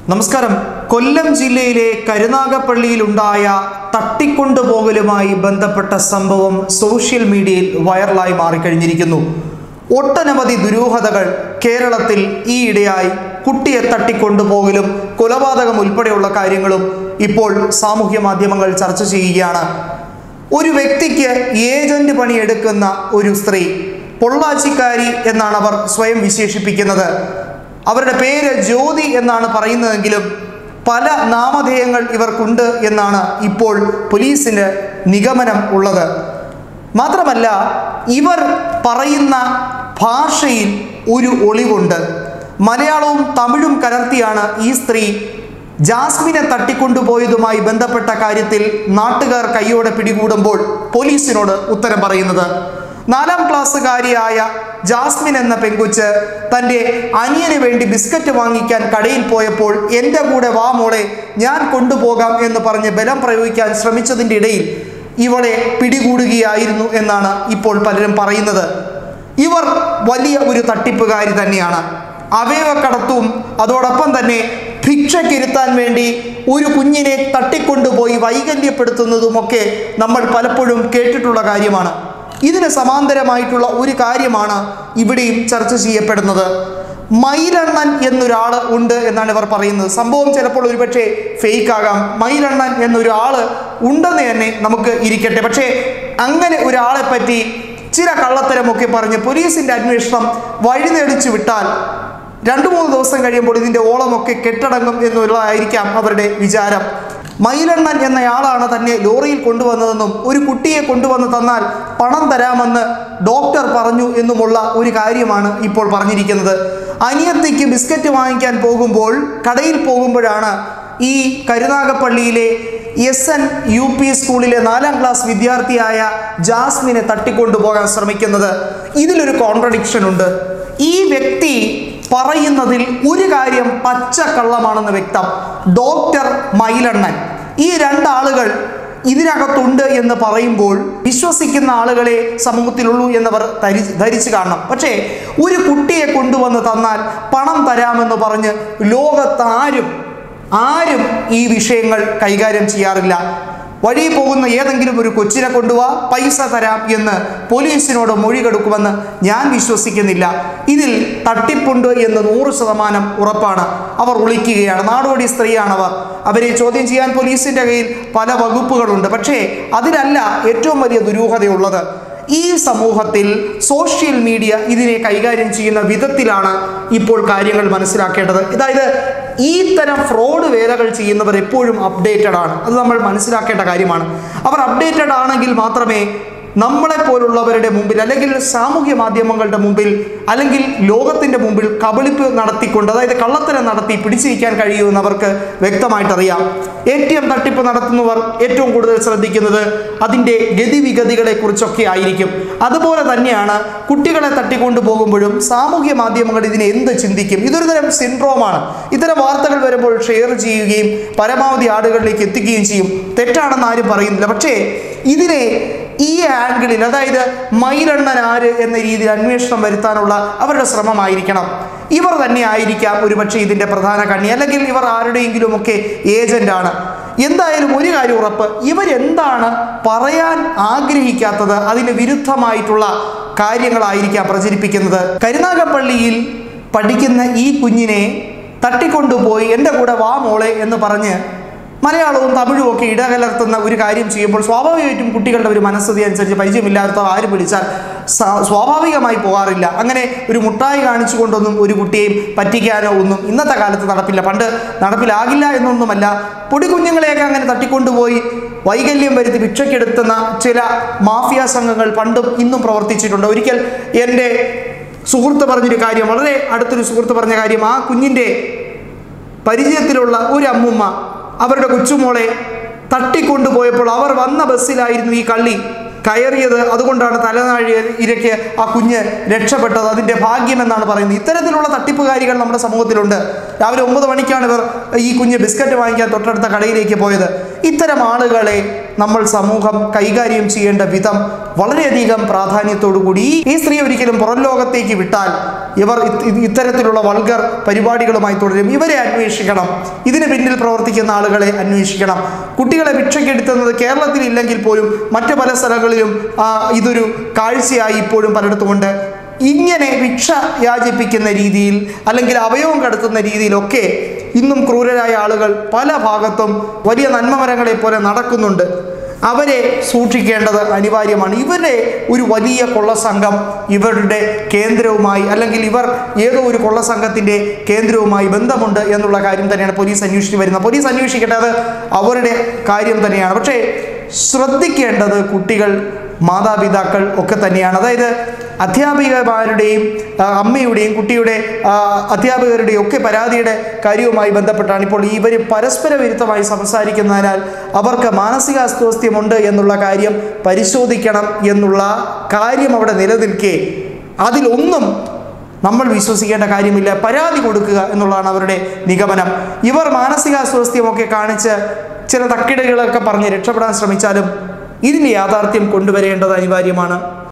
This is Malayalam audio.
നമസ്കാരം കൊല്ലം ജില്ലയിലെ കരുനാഗപ്പള്ളിയിലുണ്ടായ തട്ടിക്കൊണ്ടുപോകലുമായി ബന്ധപ്പെട്ട സംഭവം സോഷ്യൽ മീഡിയയിൽ വൈറലായി മാറിക്കഴിഞ്ഞിരിക്കുന്നു ഒട്ടനവധി ദുരൂഹതകൾ കേരളത്തിൽ ഈയിടെയായി കുട്ടിയെ തട്ടിക്കൊണ്ടുപോകലും കൊലപാതകം ഉൾപ്പെടെയുള്ള കാര്യങ്ങളും ഇപ്പോൾ സാമൂഹ്യ മാധ്യമങ്ങൾ ചർച്ച ചെയ്യുകയാണ് ഒരു വ്യക്തിക്ക് ഏജന്റ് പണിയെടുക്കുന്ന ഒരു സ്ത്രീ പൊള്ളാച്ചിക്കാരി എന്നാണ് അവർ സ്വയം വിശേഷിപ്പിക്കുന്നത് അവരുടെ പേര് ജ്യോതി എന്നാണ് പറയുന്നതെങ്കിലും പല നാമധേയങ്ങൾ ഇവർക്കുണ്ട് എന്നാണ് ഇപ്പോൾ പോലീസിന് നിഗമനം ഉള്ളത് മാത്രമല്ല ഇവർ പറയുന്ന ഭാഷയിൽ ഒരു ഒളിവുണ്ട് മലയാളവും തമിഴും കലർത്തിയാണ് ഈ സ്ത്രീ ജാസ്മിനെ തട്ടിക്കൊണ്ടുപോയതുമായി ബന്ധപ്പെട്ട കാര്യത്തിൽ നാട്ടുകാർ കൈയോടെ പിടികൂടുമ്പോൾ പോലീസിനോട് ഉത്തരം പറയുന്നത് നാലാം ക്ലാസ്സുകാരിയായ ജാസ്മിൻ എന്ന പെങ്കുച്ച് തൻ്റെ അനിയന് വേണ്ടി ബിസ്ക്കറ്റ് വാങ്ങിക്കാൻ കടയിൽ പോയപ്പോൾ എൻ്റെ കൂടെ വാ മോളെ ഞാൻ കൊണ്ടുപോകാം എന്ന് പറഞ്ഞ് ബലം പ്രയോഗിക്കാൻ ശ്രമിച്ചതിൻ്റെ ഇടയിൽ ഇവളെ പിടികൂടുകയായിരുന്നു എന്നാണ് ഇപ്പോൾ പലരും പറയുന്നത് ഇവർ വലിയ ഒരു തട്ടിപ്പുകാരി തന്നെയാണ് അവയവക്കടത്തും അതോടൊപ്പം തന്നെ ഭിക്ഷക്കിരുത്താൻ വേണ്ടി ഒരു കുഞ്ഞിനെ തട്ടിക്കൊണ്ടുപോയി വൈകല്യപ്പെടുത്തുന്നതുമൊക്കെ നമ്മൾ പലപ്പോഴും കേട്ടിട്ടുള്ള കാര്യമാണ് ഇതിന് സമാന്തരമായിട്ടുള്ള ഒരു കാര്യമാണ് ഇവിടെയും ചർച്ച ചെയ്യപ്പെടുന്നത് മയിലണ്ണൻ എന്നൊരാൾ ഉണ്ട് എന്നാണ് ഇവർ പറയുന്നത് സംഭവം ചിലപ്പോൾ ഒരുപക്ഷെ ഫേക്ക് ആകാം മയിലണ്ണൻ എന്നൊരാൾ ഉണ്ടെന്ന് തന്നെ നമുക്ക് ഇരിക്കട്ടെ പക്ഷേ അങ്ങനെ ഒരാളെ പറ്റി ചില കള്ളത്തരമൊക്കെ പറഞ്ഞ് പോലീസിന്റെ അന്വേഷണം വഴിതെളിച്ചു വിട്ടാൽ രണ്ടു മൂന്ന് ദിവസം കഴിയുമ്പോൾ ഇതിന്റെ ഓളമൊക്കെ കെട്ടടങ്ങും എന്നുള്ളതായിരിക്കാം അവരുടെ വിചാരം മയിലെണ്ണൻ എന്നയാളാണ് തന്നെ ലോറിയിൽ കൊണ്ടുവന്നതെന്നും ഒരു കുട്ടിയെ കൊണ്ടുവന്ന് തന്നാൽ പണം തരാമെന്ന് ഡോക്ടർ പറഞ്ഞു എന്നുമുള്ള ഒരു കാര്യമാണ് ഇപ്പോൾ പറഞ്ഞിരിക്കുന്നത് അനിയത്തിക്ക് ബിസ്ക്കറ്റ് വാങ്ങിക്കാൻ പോകുമ്പോൾ കടയിൽ പോകുമ്പോഴാണ് ഈ കരുനാഗപ്പള്ളിയിലെ എസ് എൻ യു പി സ്കൂളിലെ നാലാം ക്ലാസ് വിദ്യാർത്ഥിയായ ജാസ്മിനെ തട്ടിക്കൊണ്ടുപോകാൻ ശ്രമിക്കുന്നത് ഇതിലൊരു കോൺട്രഡിക്ഷൻ ഉണ്ട് ഈ വ്യക്തി പറയുന്നതിൽ ഒരു കാര്യം പച്ചക്കള്ളമാണെന്ന് വ്യക്തം ഡോക്ടർ മയിലണ്ണൻ ഈ രണ്ടാളുകൾ ഇതിനകത്തുണ്ട് എന്ന് പറയുമ്പോൾ വിശ്വസിക്കുന്ന ആളുകളെ സമൂഹത്തിലുള്ളൂ എന്നവർ ധരി ധരിച്ചു കാണണം പക്ഷേ ഒരു കുട്ടിയെ കൊണ്ടുവന്ന് തന്നാൽ പണം തരാമെന്ന് പറഞ്ഞ് ലോകത്താരും ആരും ഈ വിഷയങ്ങൾ കൈകാര്യം ചെയ്യാറില്ല വഴി പോകുന്ന ഏതെങ്കിലും ഒരു കൊച്ചിനെ കൊണ്ടുപോവാ പൈസ തരാം എന്ന് പോലീസിനോട് മൊഴി കൊടുക്കുമെന്ന് ഞാൻ വിശ്വസിക്കുന്നില്ല ഇതിൽ തട്ടിപ്പുണ്ട് എന്ന് നൂറ് ശതമാനം ഉറപ്പാണ് അവർ ഒളിക്കുകയാണ് നാടോടി സ്ത്രീയാണവർ അവരെ ചോദ്യം ചെയ്യാൻ പോലീസിന്റെ കയ്യിൽ പല വകുപ്പുകളുണ്ട് പക്ഷേ അതിലല്ല ഏറ്റവും വലിയ ദുരൂഹതയുള്ളത് ഈ സമൂഹത്തിൽ സോഷ്യൽ മീഡിയ ഇതിനെ കൈകാര്യം ചെയ്യുന്ന വിധത്തിലാണ് ഇപ്പോൾ കാര്യങ്ങൾ മനസ്സിലാക്കേണ്ടത് അതായത് ഈ തരം ഫ്രോഡ് വേലകൾ ചെയ്യുന്നവർ എപ്പോഴും അപ്ഡേറ്റഡ് ആണ് അത് നമ്മൾ മനസ്സിലാക്കേണ്ട കാര്യമാണ് അവർ അപ്ഡേറ്റഡ് ആണെങ്കിൽ മാത്രമേ നമ്മളെ പോലുള്ളവരുടെ മുമ്പിൽ അല്ലെങ്കിൽ സാമൂഹ്യ മാധ്യമങ്ങളുടെ മുമ്പിൽ അല്ലെങ്കിൽ ലോകത്തിൻ്റെ മുമ്പിൽ കബളിപ്പ് നടത്തിക്കൊണ്ട് അതായത് കള്ളത്തരം നടത്തി പിടിച്ചിരിക്കാൻ കഴിയുമെന്നവർക്ക് വ്യക്തമായിട്ടറിയാം എ ടി എം തട്ടിപ്പ് നടത്തുന്നവർ ഏറ്റവും കൂടുതൽ ശ്രദ്ധിക്കുന്നത് അതിൻ്റെ ഗതിവിഗതികളെ കുറിച്ചൊക്കെ ആയിരിക്കും അതുപോലെ തന്നെയാണ് കുട്ടികളെ തട്ടിക്കൊണ്ടു പോകുമ്പോഴും സാമൂഹ്യ മാധ്യമങ്ങൾ ഇതിനെ എന്ത് ചിന്തിക്കും ഇതൊരു തരം സിൻഡ്രോമാണ് ഇത്തരം വാർത്തകൾ വരുമ്പോൾ ഷെയർ ചെയ്യുകയും പരമാവധി ആളുകളിലേക്ക് എത്തിക്കുകയും ചെയ്യും തെറ്റാണെന്ന് ആരും പറയുന്നില്ല പക്ഷേ ഇതിനെ ഈ ആംഗിളിൽ അതായത് മയിലെണ്ണൻ ആര് എന്ന രീതിയിൽ അന്വേഷണം വരുത്താനുള്ള അവരുടെ ശ്രമമായിരിക്കണം ഇവർ തന്നെ ആയിരിക്കാം ഒരുപക്ഷെ ഇതിൻ്റെ പ്രധാന കണ്ണി അല്ലെങ്കിൽ ഇവർ ആരുടെയെങ്കിലുമൊക്കെ ഏജന്റാണ് എന്തായാലും ഒരു കാര്യം ഉറപ്പ് ഇവരെന്താണ് പറയാൻ ആഗ്രഹിക്കാത്തത് അതിന് വിരുദ്ധമായിട്ടുള്ള കാര്യങ്ങളായിരിക്കാം പ്രചരിപ്പിക്കുന്നത് കരുനാഗപ്പള്ളിയിൽ പഠിക്കുന്ന ഈ കുഞ്ഞിനെ തട്ടിക്കൊണ്ടുപോയി എൻ്റെ കൂടെ വാ മോളെ എന്ന് പറഞ്ഞ് മലയാളവും തമിഴും ഒക്കെ ഇടകലർത്തുന്ന ഒരു കാര്യം ചെയ്യുമ്പോൾ സ്വാഭാവികമായിട്ടും കുട്ടികളുടെ ഒരു മനസ്ഥിതി അനുസരിച്ച് പരിചയമില്ലാത്ത ആര് വിളിച്ചാൽ സ്വാ- സ്വാഭാവികമായി പോകാറില്ല അങ്ങനെ ഒരു മുട്ടായി കാണിച്ചുകൊണ്ടൊന്നും ഒരു കുട്ടിയെയും പറ്റിക്കാനോ ഒന്നും ഇന്നത്തെ കാലത്ത് നടപ്പില്ല പണ്ട് നടപ്പിലാകില്ല എന്നൊന്നുമല്ല പൊടിക്കുഞ്ഞുങ്ങളെയൊക്കെ അങ്ങനെ തട്ടിക്കൊണ്ടുപോയി വൈകല്യം വരുത്തി ഭിക്ഷയ്ക്കെടുത്തുന്ന ചില മാഫിയ സംഘങ്ങൾ പണ്ടും ഇന്നും പ്രവർത്തിച്ചിട്ടുണ്ട് ഒരിക്കൽ എൻ്റെ സുഹൃത്ത് പറഞ്ഞൊരു കാര്യം വളരെ അടുത്തൊരു സുഹൃത്ത് പറഞ്ഞ കാര്യം ആ കുഞ്ഞിൻ്റെ പരിചയത്തിലുള്ള ഒരു അമ്മുമ്മ അവരുടെ കൊച്ചുമോളെ തട്ടിക്കൊണ്ടുപോയപ്പോൾ അവർ വന്ന ബസ്സിലായിരുന്നു ഈ കള്ളി കയറിയത് അതുകൊണ്ടാണ് തലനാഴി ഇരയ്ക്ക് ആ കുഞ്ഞ് രക്ഷപ്പെട്ടത് അതിൻ്റെ ഭാഗ്യമെന്നാണ് പറയുന്നത് ഇത്തരത്തിലുള്ള തട്ടിപ്പുകാരികൾ നമ്മുടെ സമൂഹത്തിലുണ്ട് രാവിലെ ഒമ്പത് മണിക്കാണ് ഇവർ ഈ കുഞ്ഞ് ബിസ്ക്കറ്റ് വാങ്ങിക്കാൻ തൊട്ടടുത്ത കടയിലേക്ക് പോയത് ഇത്തരം ആളുകളെ നമ്മൾ സമൂഹം കൈകാര്യം ചെയ്യേണ്ട വിധം വളരെയധികം പ്രാധാന്യത്തോടു കൂടി ഈ- ഈ സ്ത്രീ ഒരിക്കലും പുറം ലോകത്തേക്ക് വിട്ടാൽ ഇവർ ഇത്- ഇത് ഇത്തരത്തിലുള്ള വൾഗർ പരിപാടികളുമായി തുടരും ഇവരെ അന്വേഷിക്കണം ഇതിന് പിന്നിൽ പ്രവർത്തിക്കുന്ന ആളുകളെ അന്വേഷിക്കണം കുട്ടികളെ ഭിക്ഷയ്ക്കെടുത്തുന്നത് കേരളത്തിൽ ഇല്ലെങ്കിൽ പോലും മറ്റു പല സ്ഥലങ്ങളിലും ആ, ഇതൊരു കാഴ്ചയായി ഇപ്പോഴും പലയിടത്തുമുണ്ട് ഇങ്ങനെ ഭിക്ഷ യാചിപ്പിക്കുന്ന രീതിയിൽ അല്ലെങ്കിൽ അവയവം കടത്തുന്ന രീതിയിലൊക്കെ ഇന്നും ക്രൂരരായ ആളുകൾ പല ഭാഗത്തും വലിയ നന്മമരങ്ങളെ പോലെ നടക്കുന്നുണ്ട് അവരെ സൂക്ഷിക്കേണ്ടത് അനിവാര്യമാണ് ഇവരുടെ ഒരു വലിയ കൊള്ളസംഘം ഇവരുടെ കേന്ദ്രവുമായി അല്ലെങ്കിൽ ഇവർ ഏതോ ഒരു കൊള്ളസംഘത്തിൻ്റെ കേന്ദ്രവുമായി ബന്ധമുണ്ട് എന്നുള്ള കാര്യം തന്നെയാണ് പോലീസ് അന്വേഷിച്ച് വരുന്നത് പോലീസ് അന്വേഷിക്കട്ടെ അത് അവരുടെ കാര്യം തന്നെയാണ് പക്ഷേ ശ്രദ്ധിക്കേണ്ടത് കുട്ടികൾ മാതാപിതാക്കൾ ഒക്കെ തന്നെയാണ് അതായത് അധ്യാപികമാരുടെയും ആ, അമ്മയുടെയും കുട്ടിയുടെ ആ, അധ്യാപകരുടെയും ഒക്കെ പരാതിയുടെ കാര്യവുമായി ബന്ധപ്പെട്ടാണ് ഇപ്പോൾ ഇവർ പരസ്പര വിരുദ്ധമായി സംസാരിക്കുന്നതിനാൽ അവർക്ക് മാനസിക അസ്വാസ്ഥ്യമുണ്ട് എന്നുള്ള കാര്യം പരിശോധിക്കണം എന്നുള്ള കാര്യം അവിടെ നിലനിൽക്കെ അതിലൊന്നും നമ്മൾ വിശ്വസിക്കേണ്ട കാര്യമില്ല പരാതി കൊടുക്കുക എന്നുള്ളതാണ് അവരുടെ നിഗമനം ഇവർ മാനസികാസ്വാസ്ഥ്യമൊക്കെ കാണിച്ച് ചില തക്കിടകളൊക്കെ പറഞ്ഞ് രക്ഷപ്പെടാൻ ശ്രമിച്ചാലും ഇതിന് യാഥാർത്ഥ്യം കൊണ്ടുവരേണ്ടത് അനിവാര്യമാണ്